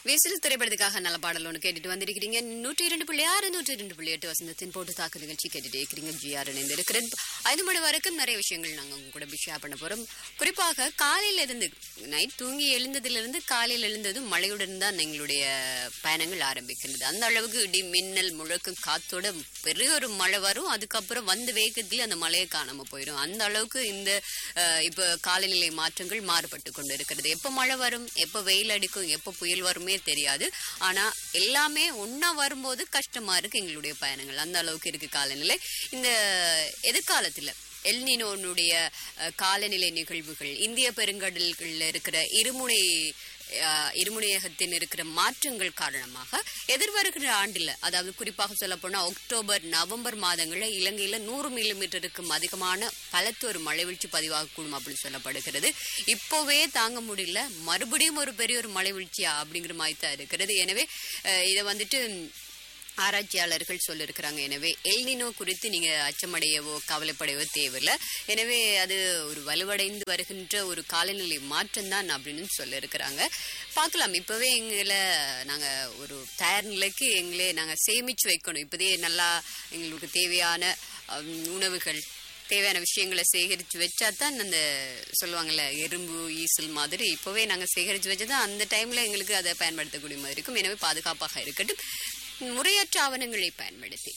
whistle திரைப்படத்துக்காக நல்ல பாடல் ஒன்று கேட்டுட்டு வந்திருக்கிறீங்க நூற்றி இரண்டு புள்ளி ஆறு நூற்றி இரண்டு புள்ளி எட்டு வசந்தத்தின் போட்டு தாக்கு நிகழ்ச்சி கேட்டுட்டு இருக்கிறீங்க ஜிஆர் இணைந்து இருக்கிறேன் ஐந்து மணி வரைக்கும் நிறைய விஷயங்கள் நாங்கள் உங்க கூட ஷேர் பண்ண போறோம் குறிப்பாக காலையில இருந்து நைட் தூங்கி எழுந்ததிலிருந்து காலையில் எழுந்ததும் மழையுடன் தான் எங்களுடைய பயணங்கள் ஆரம்பிக்கின்றது அந்த அளவுக்கு இடி மின்னல் முழக்கம் காத்தோட பெரிய ஒரு மழை வரும் அதுக்கப்புறம் வந்து வேகத்துல அந்த மழையை காணாம போயிடும் அந்த அளவுக்கு இந்த அஹ், இப்ப காலநிலை மாற்றங்கள் மாறுபட்டு கொண்டு இருக்கிறது எப்ப மழை வரும் எப்ப வெயில் அடிக்கும் எப்ப புயல் வருமே தெரியாது ஆனா எல்லாமே ஒண்ணா வரும்போது கஷ்டமா இருக்கு எங்களுடைய பயணங்கள் அந்த அளவுக்கு இருக்கு காலநிலை இந்த எதிர்காலத்துல எல்னினோனுடைய அஹ், காலநிலை நிகழ்வுகள் இந்திய பெருங்கடல்களில் இருக்கிற இருமுனை அஹ், இருமுனையகத்தின் இருக்கிற மாற்றங்கள் காரணமாக எதிர்வருகிற ஆண்டுல அதாவது குறிப்பாக சொல்ல போனா அக்டோபர் நவம்பர் மாதங்களில் இலங்கையில நூறு மில்லிமீட்டருக்கும் அதிகமான பலத்த ஒரு மழை வீழ்ச்சி பதிவாகக்கூடும் அப்படின்னு சொல்லப்படுகிறது இப்போவே தாங்க முடியல மறுபடியும் ஒரு பெரிய ஒரு மழை வீழ்ச்சியா அப்படிங்கிற மாதிரி தான் இருக்கிறது எனவே அஹ், இதை வந்துட்டு ஆராய்ச்சியாளர்கள் சொல்லியிருக்கிறாங்க எனவே எல்னினோ குறித்து நீங்க அச்சமடையவோ கவலைப்படையவோ தேவையில்லை எனவே அது ஒரு வலுவடைந்து வருகின்ற ஒரு காலநிலை மாற்றம் தான் அப்படின்னு சொல்லியிருக்கிறாங்க பார்க்கலாம் இப்பவே எங்களை நாங்க ஒரு தயார் நிலைக்கு எங்களே நாங்க சேமிச்சு வைக்கணும் இப்போதே நல்லா எங்களுக்கு தேவையான ஹம், உணவுகள் தேவையான விஷயங்களை சேகரித்து வச்சா தான் அந்த சொல்லுவாங்கல்ல எறும்பு ஈசல் மாதிரி இப்போவே நாங்கள் சேகரித்து வச்சா தான் அந்த டைமில் எங்களுக்கு அதை பயன்படுத்தக்கூடிய மாதிரி இருக்கும் எனவே பாதுகாப்பாக இருக்கட்டும் முறையற்ற ஆவணங்களை பயன்படுத்தி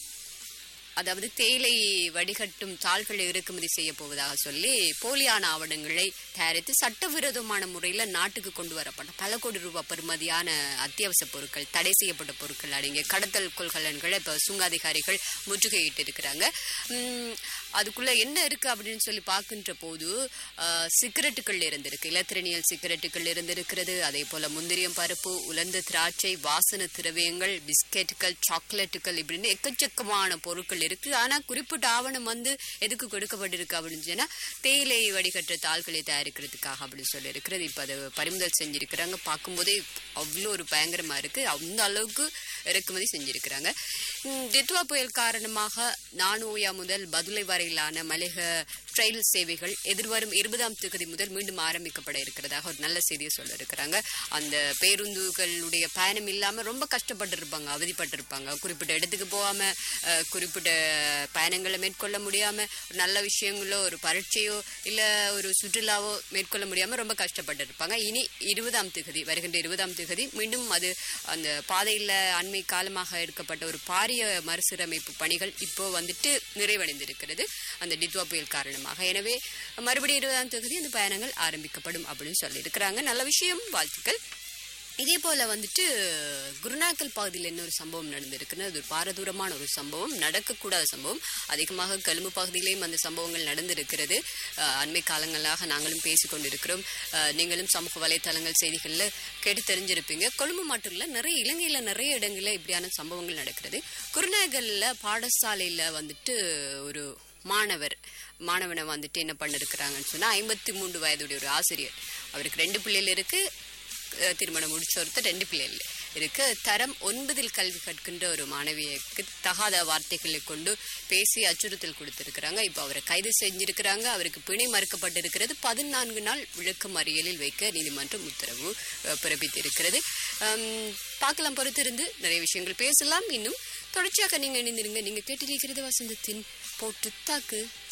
அதாவது தேயிலை வடிகட்டும் தாள்களை இறக்குமதி செய்ய போவதாக சொல்லி போலியான ஆவணங்களை தயாரித்து சட்டவிரோதமான முறையில் நாட்டுக்கு கொண்டு வரப்பட்ட பல கோடி ரூபாய் பெறுமதியான அத்தியாவசிய பொருட்கள் தடை செய்யப்பட்ட பொருட்கள் அடங்கிய கடத்தல் கொள்கலன்களை இப்போ சுங்காதிகாரிகள் முற்றுகையிட்டு இருக்கிறாங்க உம், அதுக்குள்ள என்ன இருக்கு அப்படின்னு சொல்லி பார்க்கின்ற போது ஆஹ், சிகரெட்டுகள் இருந்திருக்கு இலத்திரனியல் சிகரெட்டுகள் இருந்திருக்கிறது அதே போல முந்திரியம் பருப்பு உலர்ந்த திராட்சை வாசன திரவியங்கள் பிஸ்கெட்டுகள் சாக்லேட்டுகள் இப்படின்னு எக்கச்சக்கமான பொருட்கள் இருக்கு ஆனா குறிப்பிட்ட ஆவணம் வந்து எதுக்கு கொடுக்கப்பட்டிருக்கு அப்படின்னு சொன்னா தேயிலை வடிகட்ட தாள்களை தயாரிக்கிறதுக்காக அப்படின்னு சொல்லி இருக்கிறது இப்ப அதை பறிமுதல் செஞ்சிருக்கிறாங்க பார்க்கும்போதே அவ்வளோ ஒரு பயங்கரமா இருக்கு அந்த அளவுக்கு இறக்குமதி செஞ்சிருக்கிறாங்க உம், டிட்வா புயல் காரணமாக நானோயா முதல் பதுளை வரையிலான மலிக ரயில் சேவைகள் எதிர்வரும் இருபதாம் தேதி முதல் மீண்டும் ஆரம்பிக்கப்பட இருக்கிறதாக ஒரு நல்ல செய்தியை சொல்ல இருக்கிறாங்க அந்த பேருந்துகளுடைய பயணம் இல்லாம ரொம்ப கஷ்டப்பட்டிருப்பாங்க அவதிப்பட்டிருப்பாங்க குறிப்பிட்ட இடத்துக்கு போகாம அஹ், குறிப்பிட்ட பயணங்களை மேற்கொள்ள முடியாம ஒரு நல்ல விஷயங்களோ ஒரு பரீட்சையோ இல்ல ஒரு சுற்றுலாவோ மேற்கொள்ள முடியாம ரொம்ப கஷ்டப்பட்டிருப்பாங்க இனி இருபதாம் தேதி வருகின்ற இருபதாம் தேதி மீண்டும் அது அந்த பாதையில அண்மை காலமாக எடுக்கப்பட்ட ஒரு பாரிய மறுசீரமைப்பு பணிகள் இப்போ வந்துட்டு நிறைவடைந்திருக்கிறது அந்த டித்வா புயல் காரணமாக எனவே மறுபடியும் இருபதாம் தேதி அந்த பயணங்கள் ஆரம்பிக்கப்படும் அப்படின்னு சொல்லியிருக்கிறாங்க நல்ல விஷயம் வாழ்த்துக்கள் இதே போல வந்துட்டு குருநாக்கல் பகுதியில் இன்னொரு சம்பவம் நடந்திருக்குன்னு அது ஒரு பாரதூரமான ஒரு சம்பவம் நடக்கக்கூடாத சம்பவம் அதிகமாக கழும்பு பகுதியிலையும் அந்த சம்பவங்கள் நடந்திருக்கிறது அஹ், அண்மை காலங்களாக நாங்களும் பேசிக்கொண்டிருக்கிறோம் அஹ், நீங்களும் சமூக வலைத்தளங்கள் செய்திகளில் கேட்டு தெரிஞ்சிருப்பீங்க கொழும்பு மட்டும் இல்லை நிறைய இலங்கையில் நிறைய இடங்களில் இப்படியான சம்பவங்கள் நடக்கிறது குருநாகல்ல பாடசாலையில் வந்துட்டு ஒரு மாணவர் மாணவனை வந்துட்டு என்ன பண்ணிருக்கிறாங்கன்னு சொன்னா ஐம்பத்தி மூன்று வயதுடைய ஒரு ஆசிரியர் அவருக்கு ரெண்டு பிள்ளைகள் இருக்கு அஹ் திருமணம் முடிச்ச ஒருத்தர் ரெண்டு பிள்ளைகள் இருக்கு தரம் ஒன்பதில் கல்வி கற்கின்ற ஒரு மாணவியருக்கு தகாத வார்த்தைகளை கொண்டு பேசி அச்சுறுத்தல் கொடுத்திருக்கிறாங்க இப்போ அவரை கைது செஞ்சிருக்கிறாங்க அவருக்கு பிணை மறுக்கப்பட்டிருக்கிறது பதினான்கு நாள் விளக்கம் அறியலில் வைக்க நீதிமன்றம் உத்தரவு அஹ், பிறப்பித்திருக்கிறது அம், பார்க்கலாம் பொறுத்திருந்து நிறைய விஷயங்கள் பேசலாம் இன்னும் தொடர்ச்சியாக நீங்க இணைந்திருங்க நீங்க கேட்டிருக்கிறது வசந்தத்தின் போட்டு தாக்கு